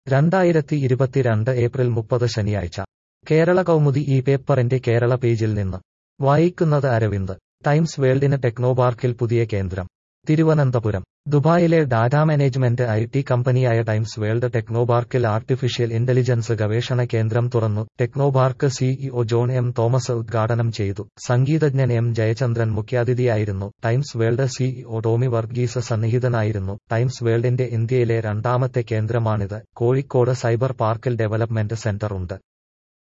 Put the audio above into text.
രണ്ടായിരത്തി ഇരുപത്തിരണ്ട് ഏപ്രിൽ മുപ്പത് ശനിയാഴ്ച കേരള കൗമുദി ഈ പേപ്പറിന്റെ കേരള പേജിൽ നിന്ന് വായിക്കുന്നത് അരവിന്ദ് ടൈംസ് വേൾഡിന് ടെക്നോപാർക്കിൽ പുതിയ കേന്ദ്രം തിരുവനന്തപുരം ദുബായിലെ ഡാറ്റാ മാനേജ്മെന്റ് ഐ ടി കമ്പനിയായ ടൈംസ് വേൾഡ് ടെക്നോപാർക്കിൽ ആർട്ടിഫിഷ്യൽ ഇന്റലിജൻസ് ഗവേഷണ കേന്ദ്രം തുറന്നു Technopark CEO John M Thomas ഉദ്ഘാടനം ചെയ്തു സംഗീതജ്ഞൻ എം ജയചന്ദ്രൻ മുഖ്യാതിഥിയായിരുന്നു Times World CEO Tommy Varghese സന്നിഹിതനായിരുന്നു ടൈംസ് വേൾഡിന്റെ ഇന്ത്യയിലെ രണ്ടാമത്തെ കേന്ദ്രമാണിത് കോഴിക്കോട് സൈബർ പാർക്കിൽ ഡെവലപ്മെന്റ് സെന്റർ ഉണ്ട്